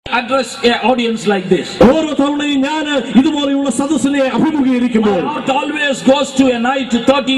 address an audience like this. ഓരോ തവണയും ഞാൻ ഇതുപോലെയുള്ള സദസ്സിനെ My അഭിമുഖീകരിക്കുമ്പോൾ heart always goes to a night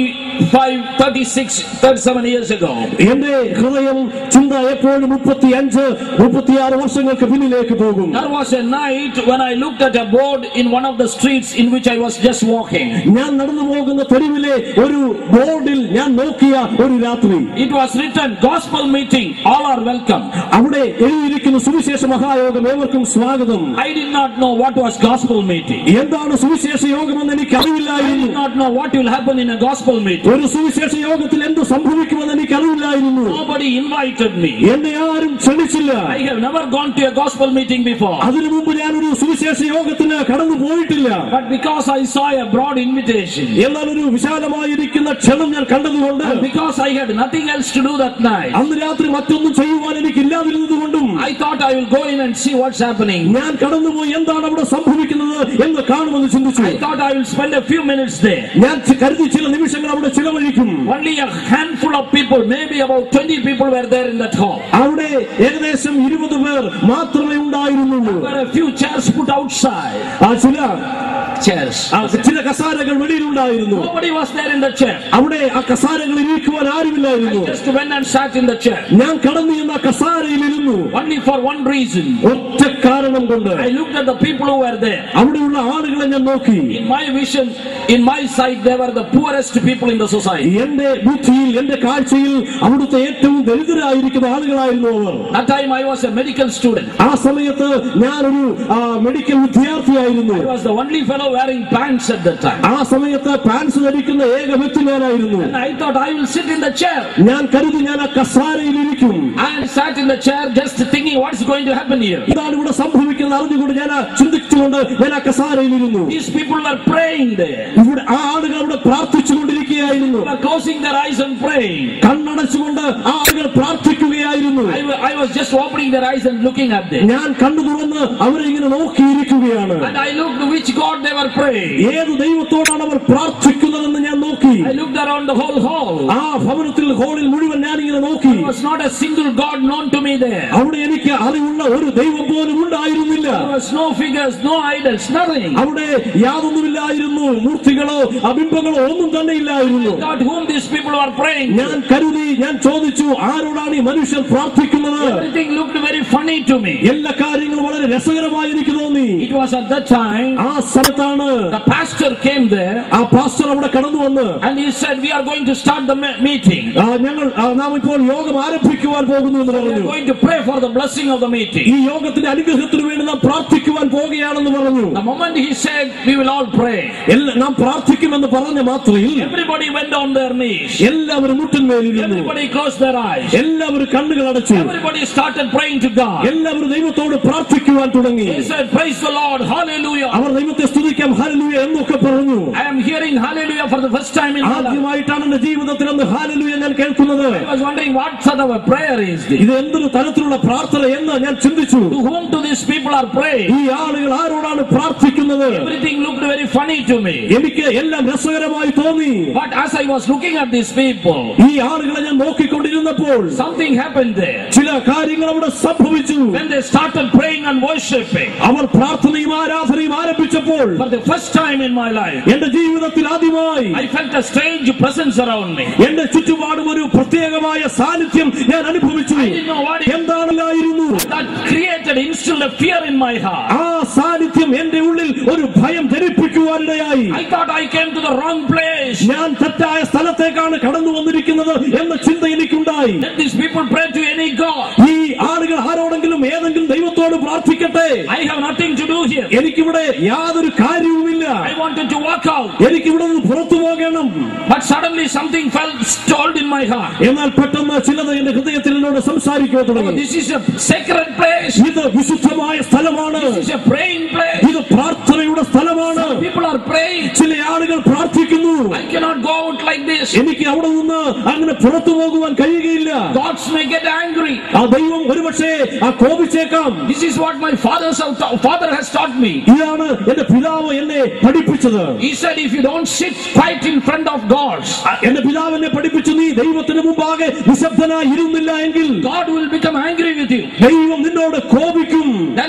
35, 36, 37 years ago. എന്റെ ഹൃദയം ചിന്ത എപ്പോഴും മുപ്പത്തി അഞ്ച് മുപ്പത്തിയാറ് വർഷങ്ങൾക്ക് പിന്നിലേക്ക് പോകും There was a night when I looked at a board in one of the streets in which I was just walking. ഞാൻ നടന്നു പോകുന്ന തെരുവിലെ ഒരു ബോർഡിൽ ഞാൻ നോക്കിയ ഒരു രാത്രി It was written, Gospel meeting, all are welcome. അവിടെ എഴുതിയിരിക്കുന്ന സുവിശേഷ മഹായോഗം ഏവർക്കും സ്വാഗതം I did not know what was gospel meeting. എന്താണ് സുവിശേഷ യോഗമെന്ന് എനിക്ക് I അറിയില്ലായിരുന്നു did not know what will happen in a gospel meeting. ഒരു സുവിശേഷ യോഗത്തിൽ എന്ത് സംഭവിക്കുമെന്ന് എനിക്ക് അറിയില്ലായിരുന്നു Nobody invited me. എന്നെ ആരും ക്ഷണിച്ചില്ല I have never gone to a gospel meeting before. അതിനു മുമ്പ് ഞാനൊരു സുവിശേഷ യോഗത്തിന് കടന്നു പോയിട്ടില്ല But because I saw a broad invitation, എന്നാൽ ഒരു വിശാലമായിരിക്കുന്ന ക്ഷണം ഞാൻ കണ്ടതുകൊണ്ട് and because I had nothing else to do that night, അന്ന് രാത്രി മറ്റൊന്നും ചെയ്യുവാൻ എനിക്കില്ലാതിരുന്നത് കൊണ്ടും I thought I will go in and see what's happening. ഞാൻ കടന്നുപോയി എന്താണ് അവിടെ സംഭവിക്കുന്നത് എന്ന് കാണുമെന്ന് ചിന്തിച്ചു I thought I will spend a few minutes there. ഞാൻ ചി- കരുതി ചില നിമിഷങ്ങൾ അവിടെ ചിലവഴിക്കും Only a handful of people, maybe about 20 people were there in that hall. അവിടെ ഏകദേശം ഇരുപത് പേർ മാത്രമേ ഉണ്ടായിരുന്നുള്ളൂ There were a few chairs put outside. ആ ചില Chairs. ആ ചില കസാരകൾ വെളിയിലുണ്ടായിരുന്നു Nobody was there in the chair. അവിടെ ആ കസാരകളിൽ ഇരിക്കുവാൻ ആരുമില്ലായിരുന്നു Just went and sat in the chair. ഞാൻ കടന്നു എന്ന കസാരയിൽ ഇരുന്നു Only for one reason. ഒറ്റ കാരണം കൊണ്ട് I looked at the people who were there. അവിടെയുള്ള ആളുകളെ ഞാൻ നോക്കി In my vision, in my sight, they were the poorest people in the society. എന്റെ ബുദ്ധിയിൽ എന്റെ കാഴ്ചയിൽ അവിടുത്തെ ഏറ്റവും ദരിദ്രരായിരിക്കുന്ന ആളുകളായിരുന്നു അവർ That time I was a medical student. ആ സമയത്ത് ഞാനൊരു ആ, മെഡിക്കൽ വിദ്യാർത്ഥിയായിരുന്നു I was the only fellow wearing pants at that time. ആ സമയത്ത് പാൻസ് ധരിക്കുന്ന ഏക വ്യക്തി ഞാനായിരുന്നു And I thought I will sit in the chair. ഞാൻ കരുതി ഞാൻ ആ കസാരയിൽ ഇരിക്കും I sat in the chair just thinking what's going to happen here. ഇതാണ് ഇവിടെ സംഭവിക്കുന്നത് അറിഞ്ഞുകൊണ്ട് ഞാൻ ആ ചിന്തിച്ചുകൊണ്ട് ഞാൻ ആ കസാരയിൽ ഇരുന്നു These people were praying there. ഇവിടെ ആ ആളുകൾ അവിടെ പ്രാർത്ഥിച്ചുകൊണ്ടിരിക്കുകയായിരുന്നു They were closing their eyes and praying. കണ്ണടച്ചുകൊണ്ട് ആ ആളുകൾ പ്രാർത്ഥിക്കുകയായിരുന്നു I, wa- I was just opening their eyes and looking at them. ഞാൻ കണ്ണു തുറന്ന് അവരെ ഇങ്ങനെ നോക്കിയിരിക്കുകയാണ് And I looked which God they were praying. ഏത് ദൈവത്തോടാണ് അവർ പ്രാർത്ഥിക്കുന്നതെന്ന് ഞാൻ നോക്കി I looked around the whole hall. ആ ഭവനത്തിൽ ഹോളിൽ മുഴുവൻ ഞാൻ ഇങ്ങനെ നോക്കി There was not a single God known to me there. അവിടെ എനിക്ക് അറിവുള്ള ഒരു ദൈവം പോലും ഉണ്ടായിരുന്നില്ല There was no figures, no idols, nothing. അവിടെ യാതൊന്നുമില്ലായിരുന്നു മൂർത്തികളോ അബിംബങ്ങളോ ഒന്നും തന്നെ ഇല്ലായിരുന്നു God whom these people were praying. to. ഞാൻ കരുതി ഞാൻ ചോദിച്ചു ആരോടാണ് ഈ മനുഷ്യർ പ്രാർത്ഥിക്കുന്നത് Everything looked very funny to me. എല്ലാ കാര്യങ്ങളും വളരെ രസകരമായി എനിക്ക് തോന്നി It was at that time ആ സ്ഥലത്താണ് the pastor came there ആ പാസ്റ്റർ അവിടെ കടന്നു വന്ന് and he said, We are going to start the me- meeting. ആ, ഞങ്ങൾ ആ, നാം ഇപ്പോൾ യോഗം ആരംഭിക്കുവാൻ പോകുന്നു എന്ന് We are പറഞ്ഞു going to pray for the blessing of the meeting. ഈ യോഗത്തിന്റെ അനുഗ്രഹത്തിന് വേണ്ടി നാം പ്രാർത്ഥിക്കുവാൻ പോകുകയാണെന്ന് പറഞ്ഞു The moment he said, We will all pray, എല്ലാ നാം പ്രാർത്ഥിക്കുമെന്ന് പറഞ്ഞ മാത്രയിൽ everybody went on their knees. എല്ലാവരും മുട്ടിന്മേലിരുന്നു Everybody closed their eyes. എല്ലാവരും കണ്ണുകൾ അടച്ചു Everybody started praying to God. എല്ലാവരും ദൈവത്തോട് പ്രാർത്ഥിക്കുവാൻ തുടങ്ങി They said, Praise the Lord, hallelujah. അവർ ദൈവത്തെ സ്തുതിക്കാം ഹാലലുയ എന്നൊക്കെ പറഞ്ഞു I am hearing hallelujah for the first time in my life. ആദ്യമായിട്ടാണ് എന്റെ ജീവിതത്തിൽ അന്ന് ഹാലലുയ ഞാൻ കേൾക്കുന്നത് I was wondering what sort of a prayer is this? ഇത് എന്തൊരു തരത്തിലുള്ള പ്രാർത്ഥന എന്ന് ഞാൻ ചിന്തിച്ചു To whom do these people are praying? ഈ ആളുകൾ ആരോടാണ് പ്രാർത്ഥിക്കുന്നത് Everything looked very funny to me. എനിക്ക് എല്ലാം രസകരമായി തോന്നി But as I was looking at these people, ഈ ആളുകളെ ഞാൻ നോക്കിക്കൊണ്ടിരുന്നപ്പോൾ something happened there. ചില കാര്യങ്ങൾ അവിടെ സംഭവിച്ചു When they started praying and worshiping, അവർ പ്രാർത്ഥനയും ആരാധനയും ആരംഭിച്ചപ്പോൾ for the first time in my life, എന്റെ ജീവിതത്തിൽ ആദ്യമായി I felt a strange presence around me. എന്റെ ചുറ്റുപാടും ഒരു പ്രത്യേകമായ സാന്നിധ്യം ഞാൻ അനുഭവിച്ചു I didn't know what it എന്താണല്ലായിരുന്നു that created, instilled a fear in my heart. ആ സാന്നിധ്യം എന്റെ ഉള്ളിൽ ഒരു ഭയം ധരിപ്പിക്കുവാനിടയായി I thought I came to the wrong place. ഞാൻ തെറ്റായ സ്ഥലത്തേക്കാണ് കടന്നു വന്നിരിക്കുന്നത് എന്ന ചിന്ത എനിക്കുണ്ടായി Let these people pray to any God. ഈ ആളുകൾ ആരോടെങ്കിലും ഏതെങ്കിലും ദൈവത്തോട് പ്രാർത്ഥിക്കട്ടെ I have nothing to do here. എനിക്കിവിടെ യാതൊരു കാര്യവുമില്ല I wanted to walk out. എനിക്കിവിടെ നിന്ന് പുറത്തു പോകണം But suddenly something felt stalled in my heart. എന്നാൽ പെട്ടെന്ന് ചിലത് എന്റെ ഹൃദയത്തിൽ എന്നോട് സംസാരിക്കുക തുടങ്ങി This is a sacred place. ഇത് വിശുദ്ധമായ സ്ഥലമാണ് This is a praying place. ഇത് പ്രാർത്ഥനയുടെ സ്ഥലമാണ് People are praying. ചില ആളുകൾ പ്രാർത്ഥിക്കുന്നു I cannot go out like this. എനിക്ക് അവിടെ നിന്ന് അങ്ങനെ പുറത്തു പോകുവാൻ കഴിയുകയില്ല Gods may get angry. ആ ദൈവം ഒരുപക്ഷെ ആ കോപിച്ചേക്കാം This is what my father's father has taught me. ഇതാണ് എന്റെ പിതാവ് എന്നെ പഠിപ്പിച്ചത് He said, if you don't sit quiet in front of gods, ആ, എന്റെ പിതാവ് എന്നെ പഠിപ്പിച്ചു നീ ദൈവത്തിന് മുമ്പാകെ നിശബ്ദനായി ഇരുന്നില്ല എങ്കിൽ God will become angry with you. ദൈവം നിന്നോട് കോപിക്കും Then I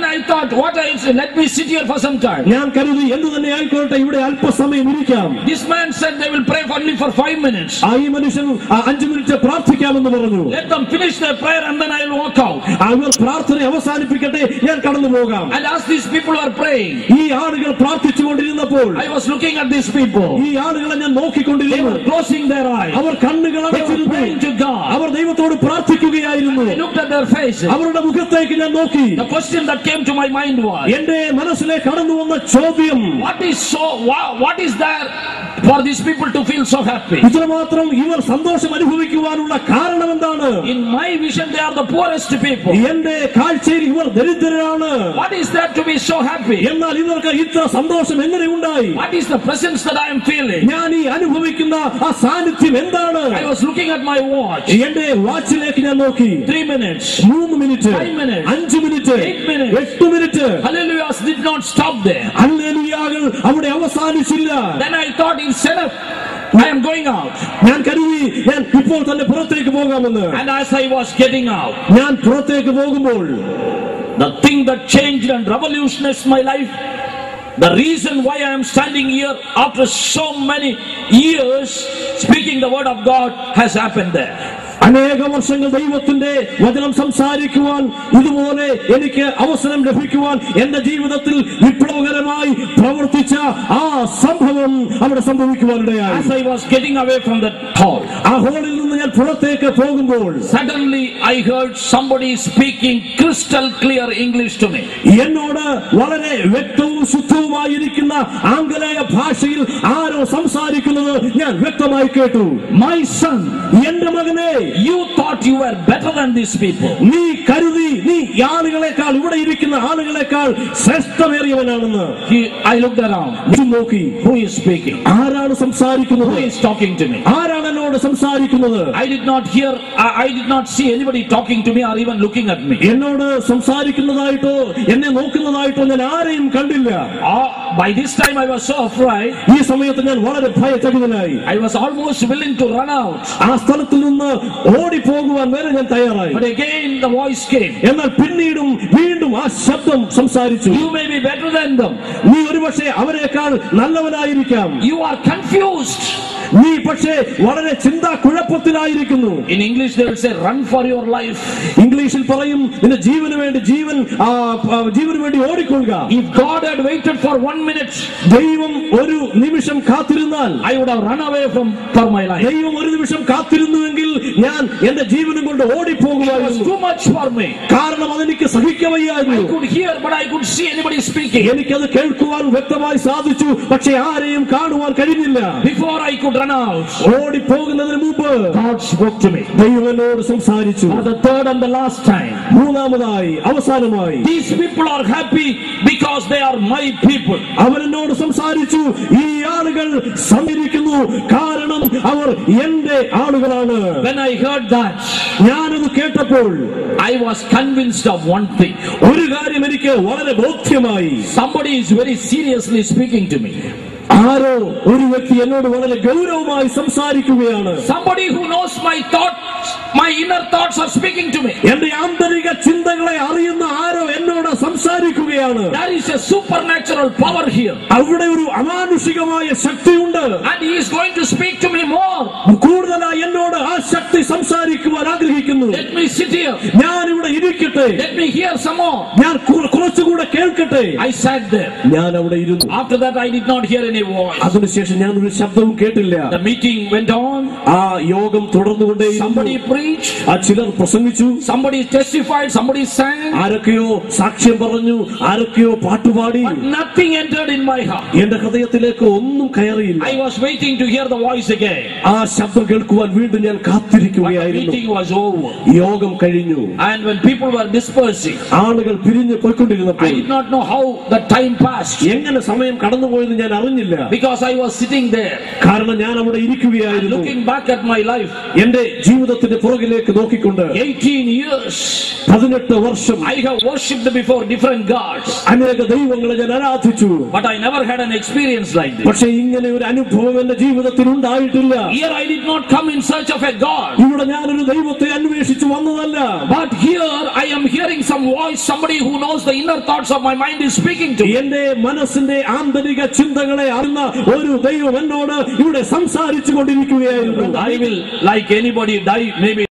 thought, what I let me sit here for some time. ഞാൻ കരുതി എന്ത് തന്നെ ആയിക്കോട്ടെ ഇവിടെ അല്പസമയം ഇരിക്കാം This man said they will pray only for five minutes. ആ ഈ മനുഷ്യൻ ആ അഞ്ചു മിനിറ്റ് പ്രാർത്ഥിക്കാമെന്ന് പറഞ്ഞു Let them finish their prayer and then I will walk out. അവർ പ്രാർത്ഥന അവസാനിപ്പിക്കട്ടെ ഞാൻ കടന്നു പോകാം And as these people were praying, ഈ ആളുകൾ പ്രാർത്ഥിച്ചുകൊണ്ടിരുന്നപ്പോൾ I was looking at these people. ഈ ആളുകളെ ഞാൻ They നോക്കിക്കൊണ്ടിരുന്നു were closing their eyes. അവർ കണ്ണുകൾ They were അടച്ചിരുന്നു praying to God. അവർ ദൈവത്തോട് പ്രാർത്ഥിക്കുകയായിരുന്നു I looked at their faces. അവരുടെ മുഖത്തേക്ക് ഞാൻ നോക്കി The question that came to my mind was, എന്റെ മനസ്സിലേക്ക് കടന്നു വന്ന ചോദ്യം what is so, wha- what is there for these people to feel so happy? ഇത്രമാത്രം ഇവർ സന്തോഷം അനുഭവിക്കുവാനുള്ള കാരണം എന്താണ് In my vision, they are the poorest people. എന്റെ കാഴ്ചയിൽ ഇവർ ദരിദ്രരാണ് What is there to be so happy? എന്നാൽ ഇവർക്ക് ഇത്ര സന്തോഷം എങ്ങനെ ഉണ്ടായി What is the presence that I am feeling? ഞാൻ ഈ അനുഭവിക്കുന്ന ആ സാന്നിധ്യം എന്താണ് I was looking at my watch. എന്റെ വാച്ചിലേക്ക് ഞാൻ നോക്കി Three minutes. മൂന്ന് മിനിറ്റ് Five minutes. അഞ്ച് മിനിറ്റ് Eight minutes. എട്ട് minute Hallelujah did not stop there. അല്ലേലുയാകൾ അവിടെ അവസാനിച്ചില്ല Then I thought instead of I am going out. ഞാൻ കരുതി ഞാൻ ഇപ്പോൾ തന്നെ പുറത്തേക്ക് പോകാമെന്ന് And as I was getting out, ഞാൻ പുറത്തേക്ക് പോകുമ്പോൾ the thing that changed and revolutionized my life, the reason why I am standing here after so many years speaking the word of God has happened there. അനേക വർഷങ്ങൾ ദൈവത്തിന്റെ വചനം സംസാരിക്കുവാൻ ഇതുപോലെ എനിക്ക് അവസരം ലഭിക്കുവാൻ എന്റെ ജീവിതത്തിൽ വിപ്ലവകരമായി പ്രവർത്തിച്ച ആ സംഭവം അവിടെ സംഭവിക്കുവാനിടയായി As I was getting away from that hall, ആ ഹോളിൽ നിന്ന് ഞാൻ പുറത്തേക്ക് പോകുമ്പോൾ suddenly I heard somebody speaking crystal clear English to me. എന്നോട് വളരെ വ്യക്തവും ശുദ്ധവുമായിരിക്കുന്ന ആംഗലേയ ഭാഷയിൽ ആരോ സംസാരിക്കുന്നത് ഞാൻ വ്യക്തമായി കേട്ടു My son, എന്റെ മകനെ you thought you were better than these people. നീ കരുതി നീ ഈ ആളുകളെക്കാൾ ഇവിടെ ഇരിക്കുന്ന ആളുകളെക്കാൾ ശ്രേഷ്ഠമേറിയവനാണെന്ന് He, I looked around. നീ നോക്കി Who is speaking? ആരാണ് സംസാരിക്കുന്നത് Who is talking to me? ആരാണ് എന്നോട് സംസാരിക്കുന്നത് I did not hear, I, I did not see anybody talking to me or even looking at me. എന്നോട് സംസാരിക്കുന്നതായിട്ടോ എന്നെ നോക്കുന്നതായിട്ടോ ഞാൻ ആരെയും കണ്ടില്ല Ah, by this time I was so afraid, ഈ സമയത്ത് ഞാൻ വളരെ ഭയചകിതനായി I was almost willing to run out. ആ സ്ഥലത്തിൽ നിന്ന് ഓടിപ്പോകുവാൻ വരെ ഞാൻ തയ്യാറായി But again the voice came. എന്നാൽ പിന്നീടും വീണ്ടും ആ ശബ്ദം സംസാരിച്ചു You may be better than them. നീ ഒരുപക്ഷെ അവരെക്കാൾ നല്ലവനായിരിക്കാം You are confused. നീ പക്ഷേ വളരെ ചിന്താ കുഴപ്പത്തിലായിരിക്കുന്നു In English they will say, run for your life. ഇംഗ്ലീഷിൽ പറയും നിന്റെ ജീവന് വേണ്ടി ജീവൻ ആ, ആ, ജീവന് വേണ്ടി ഓടിക്കൊള്ളുക If God had waited for one minute, ദൈവം ഒരു നിമിഷം കാത്തിരുന്നാൽ I would have run away from for my life. ദൈവം ഒരു നിമിഷം കാത്തിരുന്നുവെങ്കിൽ ഞാൻ എന്റെ ജീവനും കൊണ്ട് It was ഓടിപ്പോകുമായിരുന്നു too much for me. കാരണം അതെനിക്ക് I സഹിക്കവയ്യായിരുന്നു could hear, but I could see anybody speaking. എനിക്കത് കേൾക്കുവാൻ വ്യക്തമായി സാധിച്ചു പക്ഷെ ആരെയും കാണുവാൻ കഴിഞ്ഞില്ല Before I could run out, ഓടിപ്പോകുന്നതിന് മുമ്പ് God spoke to me. ദൈവം എന്നോട് സംസാരിച്ചു For the third and the last time, മൂന്നാമതായി അവസാനമായി these people are happy because they are my people. അവൻ എന്നോട് സംസാരിച്ചു ഈ ആളുകൾ സഞ്ചരിക്കുന്നു കാരണം അവർ എന്റെ ആളുകളാണ് When I heard that, ഞാനത് കേട്ടപ്പോൾ I was convinced of one thing. ഒരു കാര്യം എനിക്ക് വളരെ ബോധ്യമായി Somebody is very seriously speaking to me. ആരോ ഒരു വ്യക്തി എന്നോട് വളരെ ഗൗരവമായി സംസാരിക്കുകയാണ് Somebody who knows my thoughts, my inner thoughts are speaking to me. എന്റെ ആന്തരിക ചിന്തകളെ അറിയുന്ന ആരോ എന്നോട് സംസാരിക്കുകയാണ് There is a supernatural power here. അവിടെ ഒരു അമാനുഷികമായ ശക്തിയുണ്ട് And he is going to speak to me more. കൂടുതലായി എന്നോട് ആ ശക്തി സംസാരിക്കുവാൻ ആഗ്രഹിക്കുന്നു Let me sit here. ഞാൻ ഇവിടെ ഇരിക്കട്ടെ Let me hear some more. ഞാൻ കു- കുറച്ചുകൂടെ കേൾക്കട്ടെ I sat there. ഞാൻ അവിടെ ഇരുന്നു After that, I did not hear any voice. അതിനുശേഷം ഞാൻ ഒരു ശബ്ദവും കേട്ടില്ല The meeting went on. ആ യോഗം തുടർന്നുകൊണ്ടേ Somebody preached. ആ ചിലർ പ്രസംഗിച്ചു Somebody testified. Somebody sang. ആരൊക്കെയോ സാക്ഷ്യം പറഞ്ഞു ആരൊക്കെയോ പാട്ടുപാടി But nothing entered in my heart. എന്റെ ഹൃദയത്തിലേക്ക് ഒന്നും കയറിയില്ല I was waiting to hear the voice again. ആ ശബ്ദം കേൾക്കുവാൻ വീണ്ടും ഞാൻ But the കാത്തിരിക്കുകയായിരുന്നു meeting was over. യോഗം കഴിഞ്ഞു And when people were dispersing, ആളുകൾ പിരിഞ്ഞു I പോയിക്കൊണ്ടിരുന്നപ്പോൾ did not know how the time passed എങ്ങനെ സമയം കടന്നുപോയെന്ന് ഞാൻ അറിഞ്ഞില്ല because I was sitting there കാരണം ഞാൻ അവിടെ ഇരിക്കുകയായിരുന്നു looking back at my life. എന്റെ ജീവിതത്തിന്റെ പുറകിലേക്ക് നോക്കിക്കൊണ്ട് 18 years പതിനെട്ട് വർഷം I have worshipped before different gods, അനേക ദൈവങ്ങളെ ഞാൻ ആരാധിച്ചു but I never had an experience like this. പക്ഷെ ഇങ്ങനെ ഒരു അനുഭവം എന്റെ ജീവിതത്തിൽ ഉണ്ടായിട്ടില്ല Here I did not come in search of a God, ഇവിടെ ഞാനൊരു ദൈവത്തെ അന്വേഷിച്ചു വന്നതല്ല but here I am hearing some voice, somebody who knows the inner thoughts of my mind is speaking to me. എന്റെ മനസ്സിന്റെ ആന്തരിക ചിന്തകളെ അറിയുന്ന ഒരു ദൈവം എന്നോട് ഇവിടെ സംസാരിച്ചു കൊണ്ടിരിക്കുകയായിരുന്നു I will, like anybody, die maybe